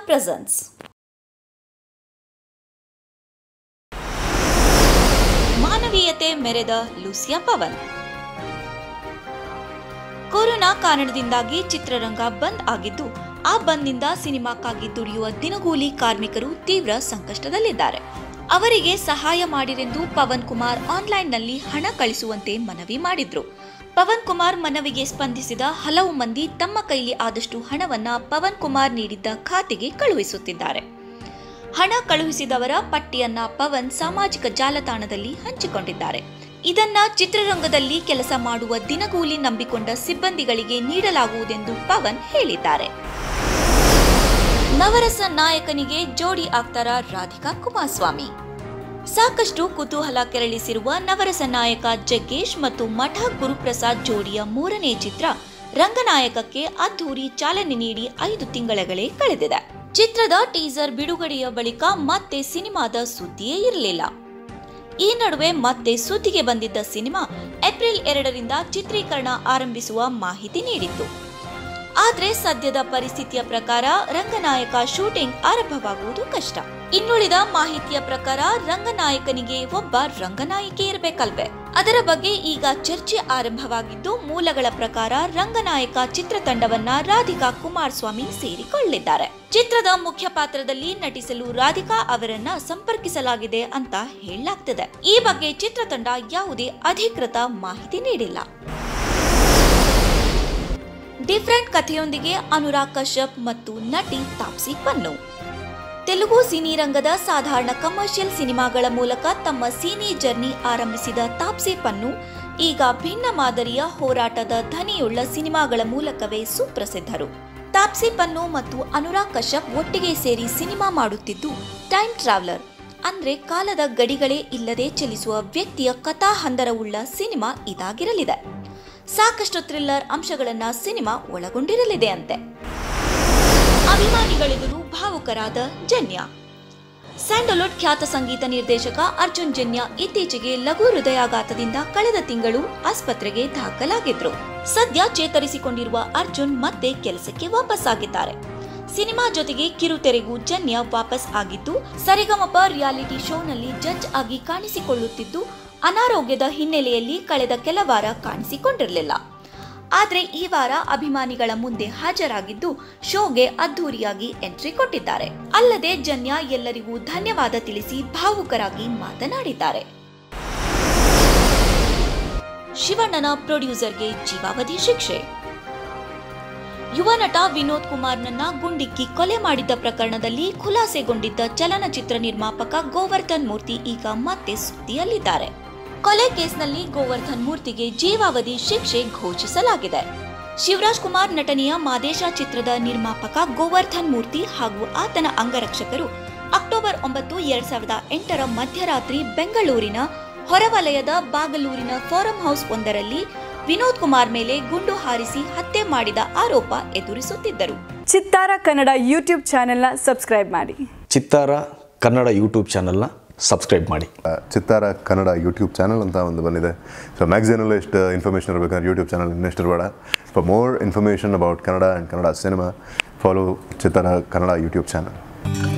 presents. ಮಾನವೀಯತೆ ಮೆರೆದ Lucia Pavan corona ಕಾರಣದಿಂದಾಗಿ ಚಿತ್ರರಂಗ ಬಂದ್ ಆಗಿದ್ದು ಆ ಬಂದ್ನಿಂದ ಸಿನಿಮಾಕ್ಕಾಗಿ ದುಡಿಯುವ ದಿನಗೂಲಿ ಕಾರ್ಮಿಕರು ತೀವ್ರ ಸಂಕಷ್ಟದಲ್ಲಿದ್ದಾರೆ ಅವರಿಗೆ ಸಹಾಯ ಮಾಡಿರೆಂದು ಪವನ್ ಕುಮಾರ್ ಆನ್ಲೈನ್ನಲ್ಲಿ ಹಣ ಕಳಿಸುವಂತೆ ಮನವಿ ಮಾಡಿದ್ರು ಪವನ್ ಕುಮಾರ್ ಮನವಿಗೆ ಸ್ಪಂದಿಸಿದ ಹಲವು ಮಂದಿ ತಮ್ಮ ಕೈಲಿ ಆದಷ್ಟು ಹಣವನ್ನ ಪವನ್ ಕುಮಾರ್ ನೀಡಿದ್ದ ಖಾತೆಗೆ ಕಳುಹಿಸುತ್ತಿದ್ದಾರೆ ಹಣ ಕಳುಹಿಸಿದವರ ಪಟ್ಟಿಯನ್ನ ಪವನ್ ಸಾಮಾಜಿಕ ಜಾಲತಾಣದಲ್ಲಿ ಹಂಚಿಕೊಂಡಿದ್ದಾರೆ ಇದನ್ನ ಚಿತ್ರರಂಗದಲ್ಲಿ ಕೆಲಸ ಮಾಡುವ ದಿನಗೂಲಿ ನಂಬಿಕೊಂಡ ಸಿಬ್ಬಂದಿಗಳಿಗೆ ನೀಡಲಾಗುವುದೆಂದು ಪವನ್ ಹೇಳಿದ್ದಾರೆ ನವರಸ ನಾಯಕನಿಗೆ ಜೋಡಿ ಆಗ್ತಾರ ರಾಧಿಕಾ ಕುಮಾರಸ್ವಾಮಿ ಸಾಕಷ್ಟು ಕುತೂಹಲ ಕೆರಳಿಸಿರುವ ನವರಸ ನಾಯಕ ಜಗ್ಗೇಶ್ ಮತ್ತು ಮಠ ಗುರುಪ್ರಸಾದ್ ಜೋಡಿಯ ಮೂರನೇ ಚಿತ್ರ ರಂಗನಾಯಕಕ್ಕೆ ಅದ್ಧೂರಿ ಚಾಲನೆ ನೀಡಿ ಐದು ತಿಂಗಳಗಳೇ ಕಳೆದಿದೆ ಚಿತ್ರದ ಟೀಸರ್ ಬಿಡುಗಡೆಯ ಬಳಿಕ ಮತ್ತೆ ಸಿನಿಮಾದ ಸುದ್ದಿಯೇ ಇರಲಿಲ್ಲ ಈ ನಡುವೆ ಮತ್ತೆ ಸುದ್ದಿಗೆ ಬಂದಿದ್ದ ಸಿನಿಮಾ ಏಪ್ರಿಲ್ ಎರಡರಿಂದ ಚಿತ್ರೀಕರಣ ಆರಂಭಿಸುವ ಮಾಹಿತಿ ನೀಡಿತ್ತು ಆದ್ರೆ ಸದ್ಯದ ಪರಿಸ್ಥಿತಿಯ ಪ್ರಕಾರ ರಂಗನಾಯಕ ಶೂಟಿಂಗ್ ಆರಂಭವಾಗುವುದು ಕಷ್ಟ ಇನ್ನುಳಿದ ಮಾಹಿತಿಯ ಪ್ರಕಾರ ರಂಗನಾಯಕನಿಗೆ ಒಬ್ಬ ರಂಗನಾಯಕಿ ಇರಬೇಕಲ್ವೇ ಅದರ ಬಗ್ಗೆ ಈಗ ಚರ್ಚೆ ಆರಂಭವಾಗಿದ್ದು ಮೂಲಗಳ ಪ್ರಕಾರ ರಂಗನಾಯಕ ಚಿತ್ರತಂಡವನ್ನ ರಾಧಿಕಾ ಕುಮಾರಸ್ವಾಮಿ ಸೇರಿಕೊಳ್ಳಿದ್ದಾರೆ ಚಿತ್ರದ ಮುಖ್ಯ ಪಾತ್ರದಲ್ಲಿ ನಟಿಸಲು ರಾಧಿಕಾ ಅವರನ್ನ ಸಂಪರ್ಕಿಸಲಾಗಿದೆ ಅಂತ ಹೇಳಲಾಗ್ತಿದೆ ಈ ಬಗ್ಗೆ ಚಿತ್ರತಂಡ ಯಾವುದೇ ಅಧಿಕೃತ ಮಾಹಿತಿ ನೀಡಿಲ್ಲ ಡಿಫ್ರೆಂಟ್ ಕಥೆಯೊಂದಿಗೆ ಅನುರಾಗ್ ಕಶ್ಯಪ್ ಮತ್ತು ನಟಿ ತಾಪ್ಸಿ ಪನ್ನು ತೆಲುಗು ಸಿನಿ ರಂಗದ ಸಾಧಾರಣ ಕಮರ್ಷಿಯಲ್ ಸಿನಿಮಾಗಳ ಮೂಲಕ ತಮ್ಮ ಸಿನಿ ಜರ್ನಿ ಆರಂಭಿಸಿದ ತಾಪ್ಸಿ ಪನ್ನು ಈಗ ಭಿನ್ನ ಮಾದರಿಯ ಹೋರಾಟದ ಧ್ವನಿಯುಳ್ಳ ಸಿನಿಮಾಗಳ ಮೂಲಕವೇ ಸುಪ್ರಸಿದ್ಧರು ತಾಪ್ಸಿ ಪನ್ನು ಮತ್ತು ಅನುರಾಗ್ ಕಶ್ಯಪ್ ಒಟ್ಟಿಗೆ ಸೇರಿ ಸಿನಿಮಾ ಮಾಡುತ್ತಿದ್ದು ಟೈಮ್ ಟ್ರಾವೆಲರ್ ಅಂದ್ರೆ ಕಾಲದ ಗಡಿಗಳೇ ಇಲ್ಲದೆ ಚಲಿಸುವ ವ್ಯಕ್ತಿಯ ಕಥಾ ಹಂದರವುಳ್ಳ ಸಿನಿಮಾ ಇದಾಗಿರಲಿದೆ ಸಾಕಷ್ಟು ಥ್ರಿಲ್ಲರ್ ಅಂಶಗಳನ್ನ ಸಿನಿಮಾ ಒಳಗೊಂಡಿರಲಿದೆ ಅಂತೆ ಅಭಿಮಾನಿಗಳೆದುರು ಭಾವುಕರಾದ ಜನ್ಯ ಸ್ಯಾಂಡಲ್ವುಡ್ ಖ್ಯಾತ ಸಂಗೀತ ನಿರ್ದೇಶಕ ಅರ್ಜುನ್ ಜನ್ಯ ಇತ್ತೀಚೆಗೆ ಲಘು ಹೃದಯಾಘಾತದಿಂದ ಕಳೆದ ತಿಂಗಳು ಆಸ್ಪತ್ರೆಗೆ ದಾಖಲಾಗಿದ್ರು ಸದ್ಯ ಚೇತರಿಸಿಕೊಂಡಿರುವ ಅರ್ಜುನ್ ಮತ್ತೆ ಕೆಲಸಕ್ಕೆ ವಾಪಸ್ಸಾಗಿದ್ದಾರೆ ಸಿನಿಮಾ ಜೊತೆಗೆ ಕಿರುತೆರೆಗೂ ಜನ್ಯ ವಾಪಸ್ ಆಗಿದ್ದು ಸರಿಗಮಪ ರಿಯಾಲಿಟಿ ಶೋನಲ್ಲಿ ಜಡ್ಜ್ ಆಗಿ ಕಾಣಿಸಿಕೊಳ್ಳುತ್ತಿದ್ದು ಅನಾರೋಗ್ಯದ ಹಿನ್ನೆಲೆಯಲ್ಲಿ ಕಳೆದ ಕೆಲ ವಾರ ಕಾಣಿಸಿಕೊಂಡಿರಲಿಲ್ಲ ಆದರೆ ಈ ವಾರ ಅಭಿಮಾನಿಗಳ ಮುಂದೆ ಹಾಜರಾಗಿದ್ದು ಶೋಗೆ ಅದ್ಧೂರಿಯಾಗಿ ಎಂಟ್ರಿ ಕೊಟ್ಟಿದ್ದಾರೆ ಅಲ್ಲದೆ ಜನ್ಯ ಎಲ್ಲರಿಗೂ ಧನ್ಯವಾದ ತಿಳಿಸಿ ಭಾವುಕರಾಗಿ ಮಾತನಾಡಿದ್ದಾರೆ ಶಿವಣ್ಣನ ಪ್ರೊಡ್ಯೂಸರ್ಗೆ ಜೀವಾವಧಿ ಶಿಕ್ಷೆ ಯುವ ನಟ ವಿನೋದ್ ಕುಮಾರ್ನನ್ನ ಗುಂಡಿಕ್ಕಿ ಕೊಲೆ ಮಾಡಿದ್ದ ಪ್ರಕರಣದಲ್ಲಿ ಖುಲಾಸೆಗೊಂಡಿದ್ದ ಚಲನಚಿತ್ರ ನಿರ್ಮಾಪಕ ಗೋವರ್ಧನ್ ಮೂರ್ತಿ ಈಗ ಮತ್ತೆ ಸುದ್ದಿಯಲ್ಲಿದ್ದಾರೆ ಕೊಲೆ ಕೇಸ್ನಲ್ಲಿ ಗೋವರ್ಧನ್ ಮೂರ್ತಿಗೆ ಜೀವಾವಧಿ ಶಿಕ್ಷೆ ಘೋಷಿಸಲಾಗಿದೆ ಶಿವರಾಜ್ ಕುಮಾರ್ ನಟನೆಯ ಮಾದೇಶ ಚಿತ್ರದ ನಿರ್ಮಾಪಕ ಗೋವರ್ಧನ್ ಮೂರ್ತಿ ಹಾಗೂ ಆತನ ಅಂಗರಕ್ಷಕರು ಅಕ್ಟೋಬರ್ ಒಂಬತ್ತು ಎರಡ್ ಸಾವಿರದ ಎಂಟರ ಮಧ್ಯರಾತ್ರಿ ಬೆಂಗಳೂರಿನ ಹೊರವಲಯದ ಬಾಗಲೂರಿನ ಫಾರಂ ಹೌಸ್ ಒಂದರಲ್ಲಿ ವಿನೋದ್ ಕುಮಾರ್ ಮೇಲೆ ಗುಂಡು ಹಾರಿಸಿ ಹತ್ಯೆ ಮಾಡಿದ ಆರೋಪ ಎದುರಿಸುತ್ತಿದ್ದರು ಚಿತ್ತಾರ ಕನ್ನಡ ಯೂಟ್ಯೂಬ್ ಚಾನೆಲ್ನ ಸಬ್ಸ್ಕ್ರೈಬ್ ಮಾಡಿ ಚಿತ್ತಾರ ಕನ್ನಡ ಯೂಟ್ಯೂಬ್ ಚಾನಲ್ನ ಸಬ್ಸ್ಕ್ರೈಬ್ ಮಾಡಿ ಚಿತ್ತಾರ ಕನ್ನಡ ಯೂಟ್ಯೂಬ್ ಚಾನಲ್ ಅಂತ ಒಂದು ಬಂದಿದೆ ಸೊ ಮ್ಯಾಗ್ಝಿನಲ್ಲೂ ಎಷ್ಟು ಇನ್ಫಾರ್ಮೇಷನ್ ಇರಬೇಕಂದ್ರೆ ಯೂಟ್ಯೂಬ್ ಚಾನಲ್ ಇನ್ನೆಷ್ಟು ಇರಬೇಡ for more information about Kannada and Kannada cinema follow Chittara Kannada YouTube channel